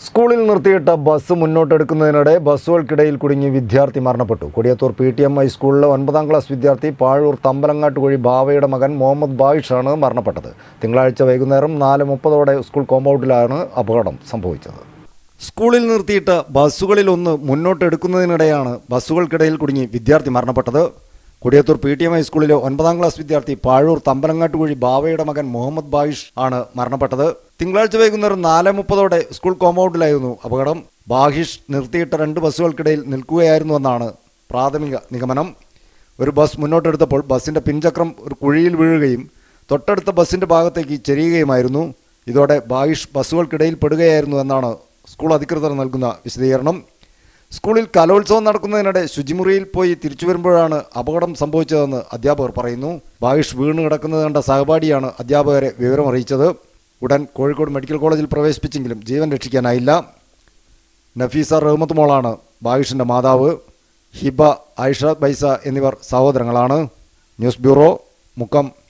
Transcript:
സ്കൂളിൽ നിർത്തിയിട്ട ബസ് മുന്നോട്ടെടുക്കുന്നതിനിടെ ബസ്സുകൾക്കിടയിൽ കുടുങ്ങി വിദ്യാർത്ഥി മരണപ്പെട്ടു കൊടിയത്തൂർ പി ടി എം ഹൈസ്കൂളിലെ ഒൻപതാം ക്ലാസ് വിദ്യാർത്ഥി പാഴൂർ തമ്പലങ്ങാട്ട് കുഴി ബാവയുടെ മകൻ മുഹമ്മദ് ബായിഷാണ് മരണപ്പെട്ടത് തിങ്കളാഴ്ച വൈകുന്നേരം നാല് മുപ്പതോടെ സ്കൂൾ കോമ്പൗണ്ടിലാണ് അപകടം സംഭവിച്ചത് സ്കൂളിൽ നിർത്തിയിട്ട് ബസ്സുകളിലൊന്ന് മുന്നോട്ടെടുക്കുന്നതിനിടെയാണ് ബസ്സുകൾക്കിടയിൽ കുടുങ്ങി വിദ്യാർത്ഥി മരണപ്പെട്ടത് കൊടിയത്തൂർ പി ടി എം ഹൈസ്കൂളിലെ ഒൻപതാം ക്ലാസ് വിദ്യാർത്ഥി പാഴൂർ തമ്പലങ്ങാട്ടുകുഴി ബാവയുടെ മകൻ മുഹമ്മദ് ബായിഷ് ആണ് മരണപ്പെട്ടത് തിങ്കളാഴ്ച വൈകുന്നേരം നാല് മുപ്പതോടെ സ്കൂൾ കോമ്പൗണ്ടിലായിരുന്നു അപകടം ബാഹിഷ് നിർത്തിയിട്ട രണ്ട് ബസ്സുകൾക്കിടയിൽ നിൽക്കുകയായിരുന്നുവെന്നാണ് പ്രാഥമിക നിഗമനം ഒരു ബസ് മുന്നോട്ടെടുത്തപ്പോൾ ബസ്സിന്റെ പിൻചക്രം ഒരു കുഴിയിൽ വീഴുകയും തൊട്ടടുത്ത ബസ്സിന്റെ ഭാഗത്തേക്ക് ചെരിയുകയുമായിരുന്നു ഇതോടെ ബായിഷ് ബസ്സുകൾക്കിടയിൽ പെടുകയായിരുന്നു എന്നാണ് സ്കൂൾ അധികൃതർ നൽകുന്ന വിശദീകരണം സ്കൂളിൽ കലോത്സവം നടക്കുന്നതിനിടെ ശുചിമുറിയിൽ പോയി തിരിച്ചു വരുമ്പോഴാണ് അപകടം സംഭവിച്ചതെന്ന് അധ്യാപകർ പറയുന്നു ബായിഷ് വീണ് കിടക്കുന്നത് കണ്ട സഹപാഠിയാണ് അധ്യാപകരെ വിവരമറിയിച്ചത് ഉടൻ കോഴിക്കോട് മെഡിക്കൽ കോളേജിൽ പ്രവേശിപ്പിച്ചെങ്കിലും ജീവൻ രക്ഷിക്കാനായില്ല നഫീസ റഹ്മത്ത് മോളാണ് ബായിഷിൻ്റെ മാതാവ് ഹിബ ആയിഷ ബൈസ എന്നിവർ സഹോദരങ്ങളാണ് ന്യൂസ് ബ്യൂറോ മുക്കം